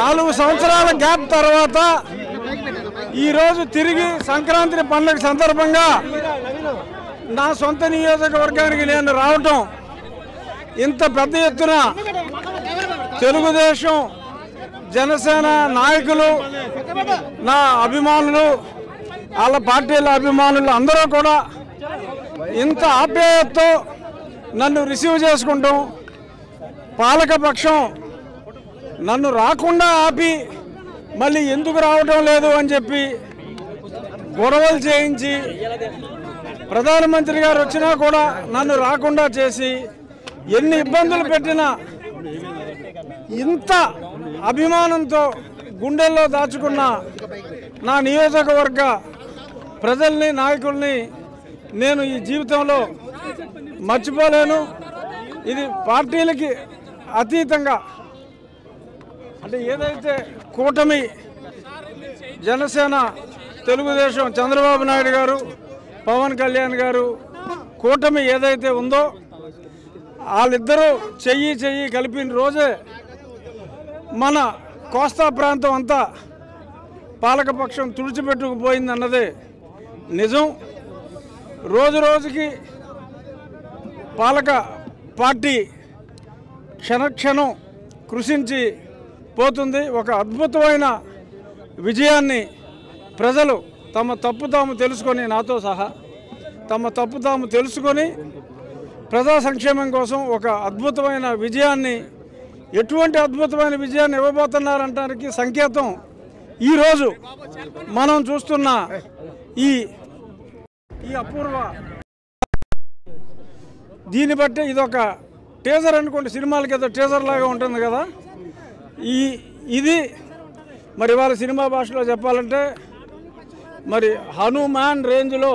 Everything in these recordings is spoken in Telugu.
నాలుగు సంవత్సరాల గ్యాప్ తర్వాత ఈరోజు తిరిగి సంక్రాంతి పండుగ సందర్భంగా నా సొంత నియోజకవర్గానికి నేను రావటం ఇంత పెద్ద ఎత్తున తెలుగుదేశం జనసేన నాయకులు నా అభిమానులు వాళ్ళ పార్టీల అభిమానులు అందరూ కూడా ఇంత ఆప్యాయతతో నన్ను రిసీవ్ చేసుకుంటాం పాలకపక్షం నన్ను రాకుండా ఆపి మళ్ళీ ఎందుకు రావటం లేదు అని చెప్పి గొడవలు చేయించి ప్రధానమంత్రి గారు వచ్చినా కూడా నన్ను రాకుండా చేసి ఎన్ని ఇబ్బందులు పెట్టినా ఇంత అభిమానంతో గుండెల్లో దాచుకున్న నా నియోజకవర్గ ప్రజల్ని నాయకుల్ని నేను ఈ జీవితంలో మర్చిపోలేను ఇది పార్టీలకి అతీతంగా అంటే ఏదైతే కూటమి జనసేన తెలుగుదేశం చంద్రబాబు నాయుడు గారు పవన్ కళ్యాణ్ గారు కూటమి ఏదైతే ఉందో వాళ్ళిద్దరూ చెయ్యి చెయ్యి కలిపిన రోజే మన కోస్తా ప్రాంతం అంతా పాలకపక్షం తుడిచిపెట్టుకుపోయిందన్నదే నిజం రోజు రోజుకి పాలక పార్టీ క్షణక్షణం కృషించి పోతుంది ఒక అద్భుతమైన విజయాన్ని ప్రజలు తమ తప్పు తాము తెలుసుకొని నాతో సహా తమ తప్పు తాము తెలుసుకొని ప్రజా సంక్షేమం కోసం ఒక అద్భుతమైన విజయాన్ని ఎటువంటి అద్భుతమైన విజయాన్ని ఇవ్వబోతున్నారంటానికి సంకేతం ఈరోజు మనం చూస్తున్న ఈ ఈ అపూర్వ దీన్ని బట్టి ఇదొక టీజర్ అనుకోండి సినిమాలకి ఏదో టీజర్ లాగా ఉంటుంది కదా ఈ ఇది మరి వాళ్ళ సినిమా భాషలో చెప్పాలంటే మరి హనుమాన్ రేంజ్లో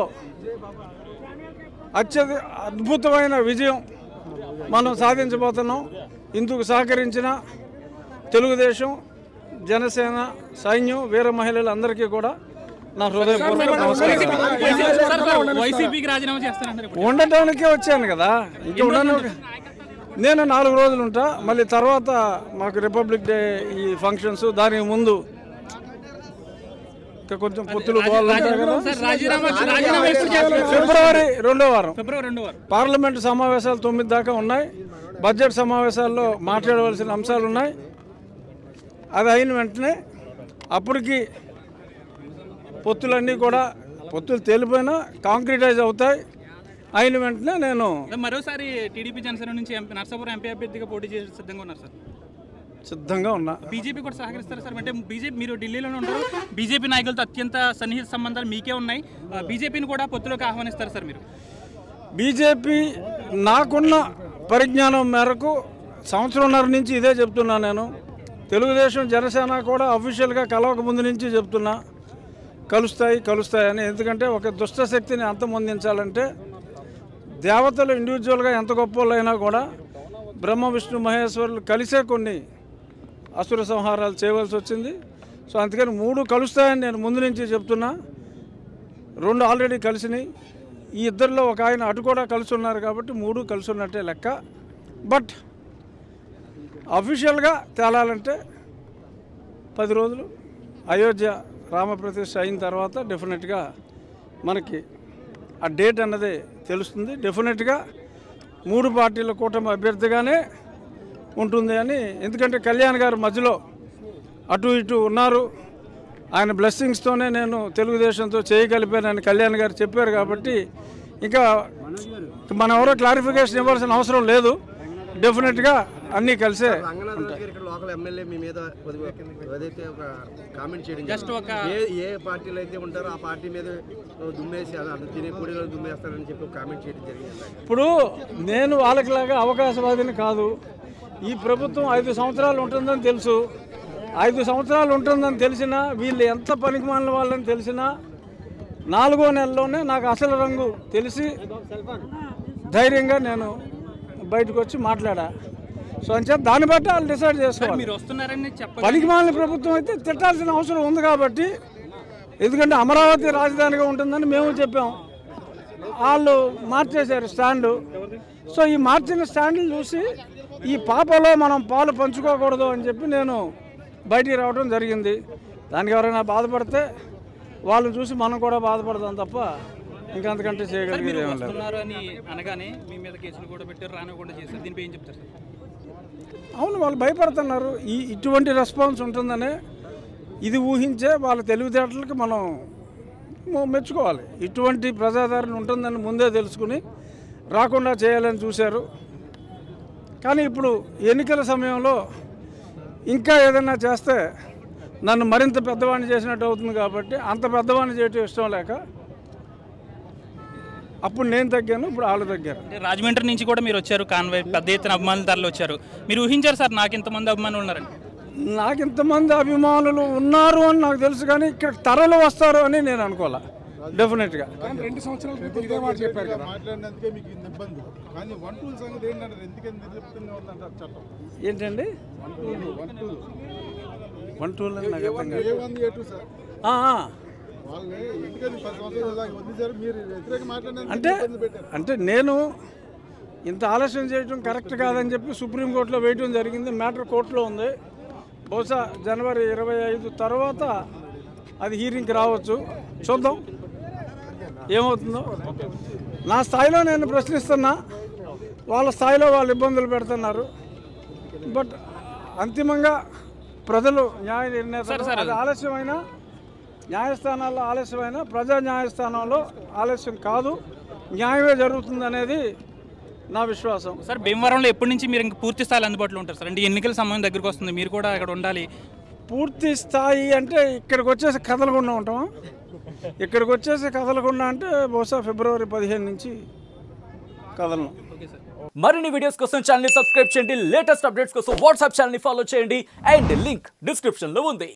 అత్యధి అద్భుతమైన విజయం మనం సాధించబోతున్నాం ఇందుకు సహకరించిన తెలుగుదేశం జనసేన సైన్యం వీర మహిళలందరికీ కూడా నా హృదయపూర్వక నమస్కారం వైసీపీకి రాజీనామా చేస్తానంటారు ఇప్పుడు ఉండటానికే వచ్చాను కదా ఇంకా ఉండను నేను నాలుగు రోజులు ఉంటా మళ్ళీ తర్వాత మాకు రిపబ్లిక్ డే ఈ ఫంక్షన్స్ దానికి ముందు ఇంకా కొంచెం పొత్తులు పోవాలి ఉంటాయి కదా సార్ రాజీనామా రాజీనామా ఎప్పుడు చేస్తారు ఫిబ్రవరి రెండో వారం ఫిబ్రవరి రెండు వారు పార్లమెంటు సమావేశాలు తొమ్మిది దాకా ఉన్నాయి బడ్జెట్ సమావేశాల్లో మాట్లాడవలసిన అంశాలు ఉన్నాయి అది అయిన వెంటనే అప్పటికి పొత్తులన్నీ కూడా పొత్తులు తేలిపోయినా కాంక్రిటైజ్ అవుతాయి అయిన వెంటనే నేను మరోసారి టీడీపీ జనసేన నుంచి ఎంపీ నర్సాపురం ఎంపీ అభ్యర్థిగా పోటీ చేసి సిద్ధంగా ఉన్నారు సార్ సిద్ధంగా ఉన్నా బీజేపీ కూడా సహకరిస్తారు సార్ అంటే బీజేపీ మీరు ఢిల్లీలోనే ఉంటారు బీజేపీ నాయకులతో అత్యంత సన్నిహిత సంబంధాలు మీకే ఉన్నాయి ఆ, బీజేపీని కూడా పొత్తులోకి ఆహ్వానిస్తారు సార్ మీరు బీజేపీ నాకున్న పరిజ్ఞానం మేరకు సంవత్సరంన్నర నుంచి ఇదే చెప్తున్నా నేను తెలుగుదేశం జనసేన కూడా అఫీషియల్గా కలవక ముందు నుంచి చెప్తున్నా కలుస్తాయి కలుస్తాయని ఎందుకంటే ఒక దుష్ట శక్తిని అంతమొందించాలంటే దేవతలు ఇండివిజువల్గా ఎంత గొప్పలైనా కూడా బ్రహ్మ విష్ణు మహేశ్వరులు కలిసే కొన్ని అసుర సంహారాలు చేయవలసి వచ్చింది సో అందుకని మూడు కలుస్తాయని నేను ముందు నుంచి చెప్తున్నా రెండు ఆల్రెడీ కలిసినాయి ఈ ఇద్దరిలో ఒక ఆయన అటు కూడా కలిసి ఉన్నారు కాబట్టి మూడు కలిసి ఉన్నట్టే లెక్క బట్ అఫీషియల్గా తేలాలంటే పది రోజులు అయోధ్య రామప్రతిష్ఠ అయిన తర్వాత డెఫినెట్గా మనకి ఆ డేట్ అన్నది తెలుస్తుంది డెఫినెట్గా మూడు పార్టీల కూటమి అభ్యర్థిగానే ఉంటుంది అని ఎందుకంటే కళ్యాణ్ గారు మధ్యలో అటు ఇటు ఉన్నారు ఆయన బ్లెస్సింగ్స్తోనే నేను తెలుగుదేశంతో చేయగలిపానని కళ్యాణ్ గారు చెప్పారు కాబట్టి ఇంకా మనం ఎవరో క్లారిఫికేషన్ ఇవ్వాల్సిన అవసరం లేదు డెఫినెట్గా అన్నీ కలిసే రంగనాథ్ గారు ఇక్కడ లోకల్ ఎమ్మెల్యే మీ మీద కొద్దిగా ఏదైతే ఒక కామెంట్ చేయడం Just జరిగింది. ఒక- ఏ ఏ పార్టీలో అయితే ఉంటారో ఆ పార్టీ మీద దుమ్మేసి అది అది తినే కూడీలో దుమ్మేస్తారని చెప్పి ఒక కామెంట్ చేయడం జరిగింది ఇప్పుడు నేను వాళ్ళకిలాగా అవకాశవాదిని కాదు ఈ ప్రభుత్వం ఐదు సంవత్సరాలు ఉంటుందని తెలుసు ఐదు సంవత్సరాలు ఉంటుందని తెలిసినా వీళ్ళు ఎంత పనికి మాలిన వాళ్ళని తెలిసినా నాలుగో నెలలోనే నాకు అసలు రంగు తెలిసి ధైర్యంగా నేను బయటకు వచ్చి మాట్లాడా సో అంచేత దాన్ని బట్టి వాళ్ళు డిసైడ్ చేసుకోవాలి మీరు వస్తున్నారని చెప్ప పనికి మాలిన ప్రభుత్వం అయితే తిట్టాల్సిన అవసరం ఉంది కాబట్టి ఎందుకంటే అమరావతి రాజధానిగా ఉంటుందని మేము చెప్పాం వాళ్ళు మార్చేశారు స్టాండు సో ఈ మార్చిన స్టాండ్లు చూసి ఈ పాపలో మనం పాలు పంచుకోకూడదు అని చెప్పి నేను బయటికి రావడం జరిగింది దానికి ఎవరైనా బాధపడితే వాళ్ళని చూసి మనం కూడా బాధపడదాం తప్ప ఇంకంతకంటే సార్ చేయగలిగేది మీరు ఏం లేదు వస్తున్నారు అని అనగానే మీ మీద కేసులు కూడా పెట్టారు రానివ్వకుండా చేశారు దీనిపై ఏం చెప్తారు సార్ అవును వాళ్ళు భయపడుతున్నారు ఈ ఇటువంటి రెస్పాన్స్ ఉంటుందనే ఇది ఊహించే వాళ్ళ తెలివితేటలకి మనం మ- మెచ్చుకోవాలి ఇటువంటి ప్రజాదరణ ఉంటుందని ముందే తెలుసుకుని రాకుండా చేయాలని చూశారు కానీ ఇప్పుడు ఎన్నికల సమయంలో ఇంకా ఏదైనా చేస్తే నన్ను మరింత పెద్దవాడిని చేసినట్టు అవుతుంది కాబట్టి అంత పెద్దవాడిని చేయటం ఇష్టం లేక అప్పుడు నేను తగ్గాను ఇప్పుడు వాళ్ళు తగ్గారు అంటే రాజమండ్రి నుంచి కూడా మీరు వచ్చారు కాన్వాయ్ పెద్ద ఎత్తున అభిమానుల తరలి వచ్చారు మీరు ఊహించారు సార్ నాకు ఇంతమంది అభిమానులు ఉన్నారని నాకు ఇంతమంది అభిమానులు ఉన్నారు అని నాకు తెలుసు కానీ ఇక్కడ తరలు వస్తారు అని నేను అనుకోలే డెఫినెట్గా రెండు సంవత్సరాల క్రితం ఇదే మాట చెప్పారు కదా మాట్లాడినందుకే మీకు ఇన్ని ఇబ్బంది కానీ వన్ టూల్ సంగతి ఏంటంటారు ఎందుకని నిర్లిప్తంగా ఉందంటారు చట్టం ఏంటండి one tool one tool one two నాకు అర్థం కాదు A one A two sir ఆ, ఆ. వాళ్ళని ఎందుకని పది సంవత్సరాల దాకా వదిలేశారు మీరు వ్యతిరేక మాట్లాడినందుకు అంటే ఇబ్బంది పెట్టారు అంటే నేను ఇంత ఆలస్యం చేయడం కరెక్ట్ కాదని చెప్పి సుప్రీంకోర్టులో వేయటం జరిగింది మ్యాటర్ కోర్టులో ఉంది బహుశా జనవరి ఇరవై ఐదు తర్వాత అది హీరింగ్కి రావచ్చు చూద్దాం ఏమవుతుందో నా స్థాయిలో నేను ప్రశ్నిస్తున్నా వాళ్ళ స్థాయిలో వాళ్ళు ఇబ్బందులు పెడుతున్నారు బట్ అంతిమంగా ప్రజలు న్యాయ నిర్ణేతలు అది ఆలస్యమైనా న్యాయస్థానాల్లో ఆలస్యమైన ప్రజా న్యాయస్థానంలో ఆలస్యం కాదు న్యాయమే జరుగుతుంది అనేది నా విశ్వాసం సార్ భీమవరంలో ఎప్పటి నుంచి మీరు ఇంకా పూర్తి స్థాయిలో అందుబాటులో ఉంటారు సార్ అంటే ఎన్నికల సమయం దగ్గరకు వస్తుంది మీరు కూడా అక్కడ ఉండాలి పూర్తి స్థాయి అంటే ఇక్కడికి వచ్చేసి కదలకుండా ఉంటామా ఇక్కడికి వచ్చేసి కదలకుండా అంటే బహుశా ఫిబ్రవరి పదిహేను నుంచి కదలను ఓకే సార్ మరిన్ని వీడియోస్ కోసం ఛానల్ సబ్స్క్రైబ్ చేయండి లేటెస్ట్ అప్డేట్స్ కోసం వాట్సాప్ ఛానల్ ఫాలో చేయండి అండ్ లింక్ డిస్క్రిప్షన్ లో ఉంది